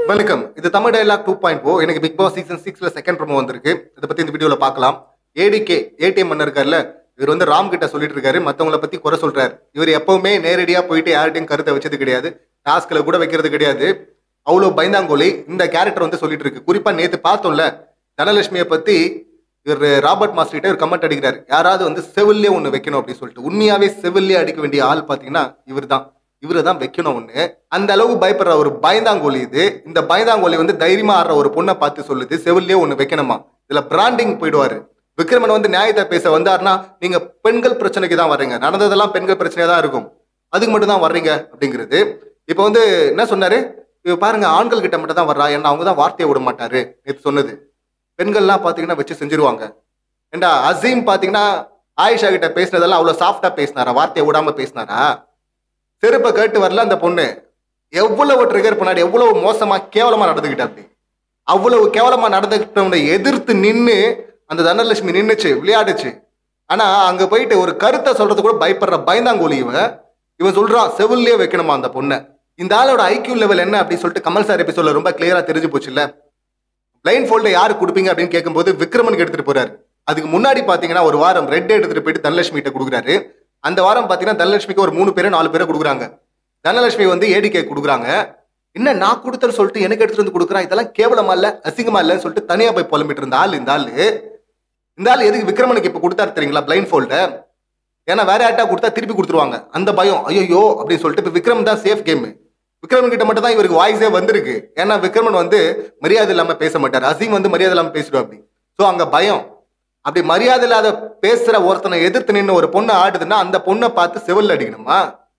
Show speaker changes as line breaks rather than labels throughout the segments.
வணக்கம் இது Tamil dialogue two point O எனக்கு பிக் பாஸ் சீசன் சிக்ஸ்ல செகண்ட் ப்ரோமோ வந்திருக்கு இதை பத்தி இந்த வீடியோல பார்க்கலாம் ஏடிகே ஏடிஎம் பண்ண இருக்காருல்ல இவர் வந்து ராம் கிட்ட சொல்லிட்டு இருக்காரு மத்தவங்கள பத்தி குறை சொல்றாரு இவர் எப்பவுமே நேரடியா போயிட்டு யார்கிட்டயும் கருத்தை வச்சது கிடையாது டாஸ்க்ல கூட வைக்கிறது கிடையாது அவ்வளோ பயந்தாங்கோலி இந்த கேரக்டர் வந்து சொல்லிட்டு இருக்கு குறிப்பா நேத்து பார்த்தோம்ல தனலட்சுமியை பத்தி இவர் ராபர்ட் மாஸ்டர் கிட்ட ஒரு கமெண்ட் அடிக்கிறாரு யாராவது வந்து செவிலே ஒன்று வைக்கணும் அப்படின்னு சொல்லிட்டு உண்மையாவே செவிலே அடிக்க வேண்டிய ஆள் பாத்தீங்கன்னா இவர் தான் இவரு தான் வைக்கணும் ஒண்ணு அந்த அளவுக்கு பயப்படுற ஒரு பயந்தாங்கோலி இது இந்த பயந்தாங்கோலி வந்து தைரியமா ஆடுற ஒரு பொண்ணை பார்த்து சொல்லுது செவிலே ஒண்ணு வைக்கணுமா இதுல பிராண்டிங் போயிடுவாரு விக்ரமன் வந்து நியாயத்தை பேச வந்தாருன்னா நீங்க பெண்கள் பிரச்சனைக்கு தான் வர்றீங்க நடந்ததெல்லாம் பெண்கள் பிரச்சனையா தான் இருக்கும் அதுக்கு மட்டும் தான் வர்றீங்க அப்படிங்கிறது இப்போ வந்து என்ன சொன்னாரு இவ பாருங்க ஆண்கள் கிட்ட மட்டும் தான் வர்றா ஏன்னா அவங்க தான் வார்த்தையை விட மாட்டாரு நேத்து சொன்னது பெண்கள்லாம் பாத்தீங்கன்னா வச்சு செஞ்சிருவாங்க ஏண்டா அசீம் பாத்தீங்கன்னா ஆயிஷா கிட்ட பேசினதெல்லாம் அவ்வளவு சாஃப்டா பேசினாரா வார்த்தையை விடாம பேசினாரா செருப்பை கேட்டு வரல அந்த பொண்ணு எவ்வளவு ட்ரிகர் பண்ணாடி எவ்வளவு மோசமா கேவலமா நடந்துகிட்டா அப்படி அவ்வளவு கேவலமா நடந்துகிட்டவனை எதிர்த்து நின்னு அந்த தனலட்சுமி நின்னுச்சு விளையாடுச்சு ஆனா அங்க போயிட்டு ஒரு கருத்தை சொல்றது கூட பயப்படுற பயந்தாங்கோலி இவன் இவன் சொல்றான் செவிலே வைக்கணுமா அந்த பொண்ணை இந்த ஆளோட ஐக்கியூ லெவல் என்ன அப்படின்னு சொல்லிட்டு கமல் சார் எபிசோட்ல ரொம்ப கிளியரா தெரிஞ்சு போச்சுல்ல பிளைன் ஃபோல்ட யாரு கொடுப்பீங்க அப்படின்னு கேட்கும்போது விக்ரமனுக்கு எடுத்துட்டு போறாரு அதுக்கு முன்னாடி பாத்தீங்கன்னா ஒரு வாரம் ரெட் எடுத்துட்டு போயிட்டு தனலட்சுமி கிட்ட கொடுக்குறாரு அந்த வாரம் பாத்தீங்கன்னா தனலட்சுமிக்கு ஒரு மூணு பேரை நாலு பேரை கொடுக்குறாங்க தனலட்சுமி வந்து ஏடிகே கொடுக்குறாங்க என்ன நான் கொடுத்தேன்னு சொல்லிட்டு எனக்கு எடுத்துட்டு வந்து கொடுக்குறான் இதெல்லாம் கேவலமா இல்ல அசிங்கமா இல்லைன்னு சொல்லிட்டு தனியா போய் புலம்பிட்டு இருந்த ஆள் இந்த ஆளு இந்த ஆள் எதுக்கு விக்ரமனுக்கு இப்ப கொடுத்தாரு தெரியுங்களா பிளைன் ஃபோல்ட ஏன்னா வேற யார்ட்டா கொடுத்தா திருப்பி கொடுத்துருவாங்க அந்த பயம் ஐயோ அப்படின்னு சொல்லிட்டு இப்ப விக்ரம் தான் சேஃப் கேம் விக்ரமன் கிட்ட மட்டும் தான் இவருக்கு வாய்ஸே வந்திருக்கு ஏன்னா விக்ரமன் வந்து மரியாதை இல்லாம பேச மாட்டார் அசீம் வந்து மரியாதை இல்லாம பேசுறோம் அப்படி சோ அங்க பயம் அப்படி மரியாதை இல்லாத பேசுற ஒருத்தனை எதிர்த்து நின்று ஒரு பொண்ணு ஆடுதுன்னா அந்த பொண்ணை பார்த்து செவல்ல அடிக்கணுமா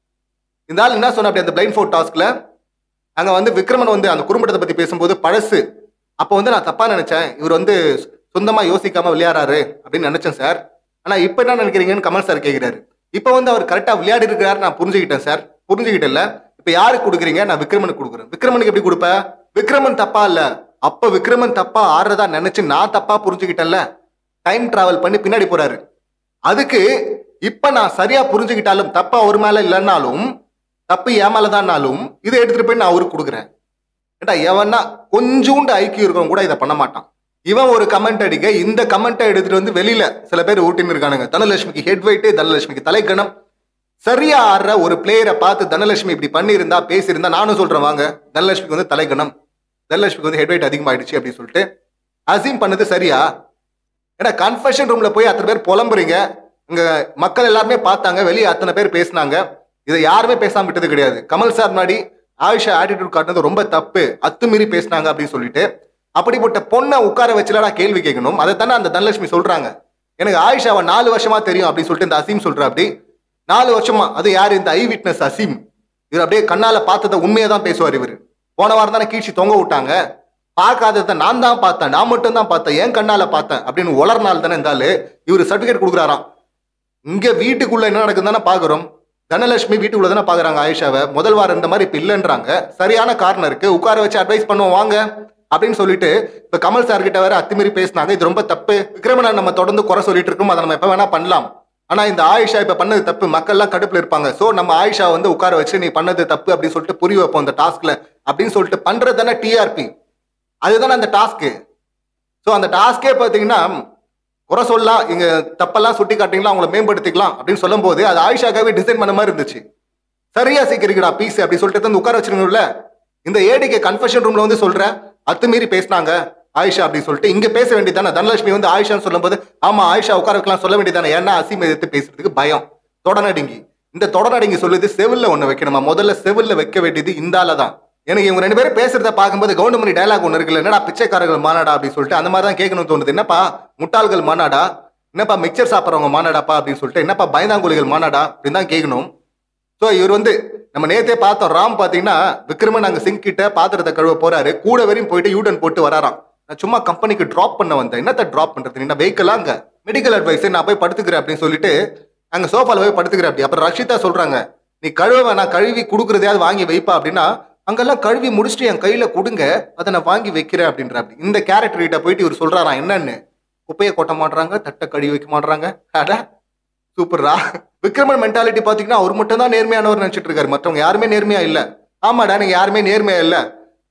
இந்த ஆள் என்ன சொன்ன அப்படி அந்த பிளைண்ட் ஃபோர் டாஸ்க்ல அங்க வந்து விக்ரமன் வந்து அந்த குடும்பத்தை பத்தி பேசும்போது பழசு அப்போ வந்து நான் தப்பா நினைச்சேன் இவர் வந்து சொந்தமா யோசிக்காம விளையாடுறாரு அப்படின்னு நினைச்சேன் சார் ஆனா இப்ப என்ன நினைக்கிறீங்கன்னு கமல் சார் கேக்குறாரு இப்ப வந்து அவர் கரெக்டா விளையாடி இருக்கிறாரு நான் புரிஞ்சுக்கிட்டேன் சார் புரிஞ்சுக்கிட்டேன்ல இப்ப யாருக்கு கொடுக்குறீங்க நான் விக்ரமனுக்கு கொடுக்குறேன் விக்ரமனுக்கு எப்படி கொடுப்ப விக்ரமன் தப்பா இல்ல அப்ப விக்ரமன் தப்பா ஆடுறதா நினைச்சு நான் தப்பா புரிஞ்சுக்கிட்டேன்ல டைம் டிராவல் பண்ணி பின்னாடி போறாரு அதுக்கு இப்ப நான் சரியா புரிஞ்சுக்கிட்டாலும் தப்பா ஒரு மேல இல்லைன்னாலும் தப்பு என் மேலதான்னாலும் இதை எடுத்துட்டு போய் நான் அவருக்கு கொடுக்குறேன் ஏட்டா எவனா கொஞ்சோண்டு ஐக்கியம் இருக்கவங்க கூட இதை பண்ண மாட்டான் இவன் ஒரு கமெண்ட் அடிக்க இந்த கமெண்ட்டை எடுத்துட்டு வந்து வெளியில சில பேர் ஊட்டின்னு இருக்கானுங்க தனலட்சுமிக்கு ஹெட் வெயிட் தனலட்சுமிக்கு தலைக்கணம் சரியா ஆடுற ஒரு பிளேயரை பார்த்து தனலட்சுமி இப்படி பண்ணியிருந்தா பேசியிருந்தா நானும் சொல்றேன் வாங்க தனலட்சுமிக்கு வந்து தலைக்கணம் தனலட்சுமிக்கு வந்து ஹெட் வெயிட் அதிகமாயிடுச்சு அப்படின்னு சொல்லிட்டு அசீம் பண்ணது சரியா ஏன்னா கன்ஃபெஷன் ரூம்ல போய் அத்தனை பேர் புலம்புறீங்க இங்க மக்கள் எல்லாருமே பார்த்தாங்க வெளியே அத்தனை பேர் பேசினாங்க இதை யாருமே பேசாம விட்டது கிடையாது கமல் சார் முன்னாடி ஆயுஷா ஆட்டிடியூட் காட்டினது ரொம்ப தப்பு அத்துமீறி பேசினாங்க அப்படின்னு சொல்லிட்டு அப்படிப்பட்ட பொண்ணை உட்கார வச்சுலடா கேள்வி கேட்கணும் அதை தானே அந்த தனலட்சுமி சொல்றாங்க எனக்கு ஆயிஷாவை நாலு வருஷமா தெரியும் அப்படின்னு சொல்லிட்டு இந்த அசீம் சொல்ற அப்படி நாலு வருஷமா அது யாரு இந்த ஐ விட்னஸ் அசீம் இவர் அப்படியே கண்ணால பார்த்ததை உண்மையை தான் பேசுவார் இவர் போன வாரம் தானே கீழ்ச்சி தொங்க விட்டாங்க பார்க்காததை நான் தான் பார்த்தேன் நான் மட்டும் தான் பார்த்தேன் என் கண்ணால பார்த்தேன் அப்படின்னு உலர்நாள் தானே இருந்தாலும் இவர் சர்டிஃபிகேட் கொடுக்குறாராம் இங்க வீட்டுக்குள்ள என்ன நடக்குது தானே பாக்குறோம் தனலட்சுமி வீட்டுக்குள்ள தானே பாக்குறாங்க ஆயிஷாவை முதல் வாரம் இந்த மாதிரி இப்ப இல்லைன்றாங்க சரியான காரணம் இருக்கு உட்கார வச்சு அட்வைஸ் பண்ணுவோம் வாங்க அப்படின்னு சொல்லிட்டு இப்ப கமல் சார் கிட்ட வேற அத்துமீறி பேசினாங்க இது ரொம்ப தப்பு விக்ரமனை நம்ம தொடர்ந்து குறை சொல்லிட்டு இருக்கோம் அதை நம்ம எப்ப வேணா பண்ணலாம் ஆனா இந்த ஆயிஷா இப்ப பண்ணது தப்பு மக்கள் எல்லாம் கடுப்புல இருப்பாங்க சோ நம்ம ஆயிஷா வந்து உட்கார வச்சு நீ பண்ணது தப்பு அப்படின்னு சொல்லிட்டு புரிய வைப்போம் அந்த டாஸ்க்ல அப்படின்னு சொல்லிட்டு பண்றது தானே டிஆர்பி அதுதானே அந்த டாஸ்க்கு ஸோ அந்த டாஸ்கே பார்த்தீங்கன்னா குறை சொல்லலாம் இங்க தப்பெல்லாம் சுட்டி காட்டிங்களா அவங்கள மேம்படுத்திக்கலாம் அப்படின்னு சொல்லும்போது அது ஆயிஷாக்காவே டிசைன் பண்ண மாதிரி இருந்துச்சு சரியா சீக்கிரங்கடா பீஸ் அப்படி சொல்லிட்டு வந்து உட்கார வச்சிருக்கணும்ல இந்த ஏடிக்கு கன்ஃபெஷன் ரூம்ல வந்து சொல்ற அத்துமீறி பேசினாங்க ஆயிஷா அப்படின்னு சொல்லிட்டு இங்க பேச வேண்டியதானே தனலட்சுமி வந்து ஆயிஷான்னு சொல்லும்போது ஆமா ஆயிஷா உட்கார வைக்கலாம் சொல்ல வேண்டியதானே ஏன்னா அசீம் எதிர்த்து பேசுறதுக்கு பயம் தொடநடுங்கி இந்த தொடநடுங்கி சொல்லுது செவில்ல ஒண்ணு வைக்கணுமா முதல்ல செவில்ல வைக்க வேண்டியது இந்தால தான் எனக்கு இவங்க ரெண்டு பேரும் பேசுறத பார்க்கும்போது கவுண்டமணி டயலாக் ஒன்று இருக்குல்ல என்னடா பிச்சைக்காரர்கள் மாநாடா அப்படின்னு சொல்லிட்டு அந்த மாதிரி தான் கேட்கணும்னு தோணுது என்னப்பா முட்டாள்கள் மாநாடா என்னப்பா மிக்சர் சாப்பிட்றவங்க மாநாடாப்பா அப்படின்னு சொல்லிட்டு என்னப்பா பயந்தாங்குழிகள் மாநாடா அப்படின்னு தான் கேட்கணும் ஸோ இவர் வந்து நம்ம நேத்தே பார்த்தோம் ராம் பார்த்தீங்கன்னா விக்ரமன் அங்கே சிங்க் கிட்ட பாத்திரத்தை கழுவ போறாரு கூட வரையும் போயிட்டு யூடன் போட்டு வராராம் நான் சும்மா கம்பெனிக்கு ட்ராப் பண்ண வந்தேன் என்னத்த ட்ராப் பண்றது என்ன வெஹிக்கலா அங்க மெடிக்கல் அட்வைஸ் நான் போய் படுத்துக்கிறேன் அப்படின்னு சொல்லிட்டு அங்க சோஃபால போய் படுத்துக்கிறேன் அப்படி அப்புறம் ரஷிதா சொல்றாங்க நீ கழுவ வேணாம் கழுவி கொடுக்குறதையாவது வாங்கி வைப்பா அப்படின்னா அங்கெல்லாம் கழுவி முடிச்சுட்டு என் கையில கொடுங்க அதை நான் வாங்கி வைக்கிறேன் அப்படின்ற அப்படி இந்த கேரக்டர் கிட்ட போயிட்டு இவர் சொல்றாராம் என்னன்னு குப்பையை கொட்ட மாட்றாங்க தட்டை கழுவி வைக்க மாட்றாங்க அட சூப்பர்ரா விக்ரமன் மென்டாலிட்டி பாத்தீங்கன்னா அவர் மட்டும் தான் நேர்மையானவர் நினைச்சிட்டு இருக்காரு மற்றவங்க யாருமே நேர்மையா இல்ல ஆமாடா நீங்க யாருமே நேர்மையா இல்ல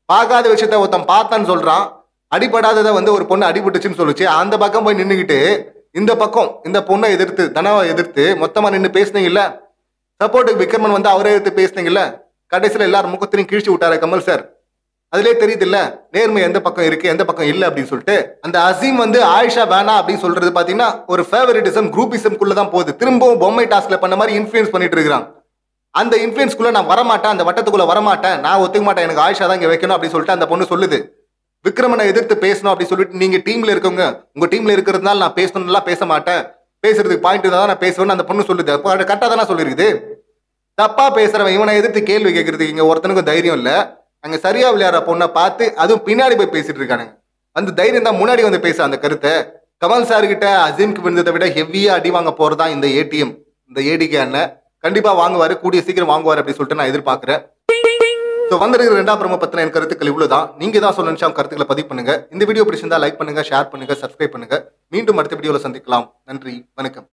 பார்க்காத விஷயத்த ஒருத்தன் பார்த்தான்னு சொல்றான் அடிபடாததை வந்து ஒரு பொண்ணு அடிபட்டுச்சுன்னு சொல்லுச்சு அந்த பக்கம் போய் நின்றுக்கிட்டு இந்த பக்கம் இந்த பொண்ணை எதிர்த்து தனவை எதிர்த்து மொத்தமா நின்று பேசுனீங்கல்ல சப்போர்ட்டுக்கு விக்ரமன் வந்து அவரே எடுத்து பேசுனீங்கல்ல கடைசியில் எல்லாரும் முகத்திலையும் கிழிச்சு விட்டாரு கமல் சார் அதுலயே தெரியுது இல்ல நேர்மை எந்த பக்கம் இருக்கு எந்த பக்கம் இல்ல அப்படின்னு சொல்லிட்டு அந்த அசீம் வந்து ஆயிஷா வேணா அப்படின்னு சொல்றது பாத்தீங்கன்னா ஒரு ஃபேவரட்டிசம் குரூப்பிசம்குள்ள தான் போகுது திரும்பவும் பொம்மை டாஸ்க்ல பண்ண மாதிரி இன்ஃபுளுன்ஸ் பண்ணிட்டு இருக்கிறான் அந்த இன்ஃபுளுன்ஸ்குள்ள நான் வரமாட்டேன் அந்த வட்டத்துக்குள்ள வரமாட்டேன் நான் ஒத்துக்க மாட்டேன் எனக்கு ஆயிஷா தான் இங்க வைக்கணும் அப்படின்னு சொல்லிட்டு அந்த பொண்ணு சொல்லுது விக்ரமனை எதிர்த்து பேசணும் அப்படின்னு சொல்லிட்டு நீங்க டீம்ல இருக்கவங்க உங்க டீம்ல இருக்கிறதுனால நான் பேசணும்லாம் பேச மாட்டேன் பேசுறதுக்கு பாயிண்ட் தான் நான் பேசுவேன்னு அந்த பொண்ணு சொல்லுது அப்போ கரெக்டாக தானே சொல்லிருக்குது தப்பா பேசுறவன் இவனை எதிர்த்து கேள்வி கேட்கறதுக்கு இங்க ஒருத்தனுக்கும் தைரியம் இல்ல அங்க சரியா விளையாடுற பொண்ணை பார்த்து அதுவும் பின்னாடி போய் பேசிட்டு இருக்கானுங்க அந்த தைரியம் தான் முன்னாடி வந்து பேச அந்த கருத்தை கமல் சார் கிட்ட அசீம்க்கு விழுந்ததை விட ஹெவியா அடி வாங்க போறதா இந்த ஏடிஎம் இந்த ஏடிகே அண்ணன் கண்டிப்பா வாங்குவாரு கூடிய சீக்கிரம் வாங்குவாரு அப்படின்னு சொல்லிட்டு நான் எதிர்பார்க்கிறேன் ஸோ வந்திருக்கிற ரெண்டாம் பிரம்ம பத்தின என் கருத்துக்கள் இவ்வளவுதான் நீங்க தான் சொல்ல நினைச்சா உங்க கருத்துக்களை பதிவு பண்ணுங்க இந்த வீடியோ பிடிச்சிருந்தா லைக் பண்ணுங்க ஷேர் பண்ணுங்க சப்ஸ்கிரைப் பண்ணுங்க மீண்டும் அடுத்த வீடியோல சந்திக்கலாம் நன்றி வணக்கம்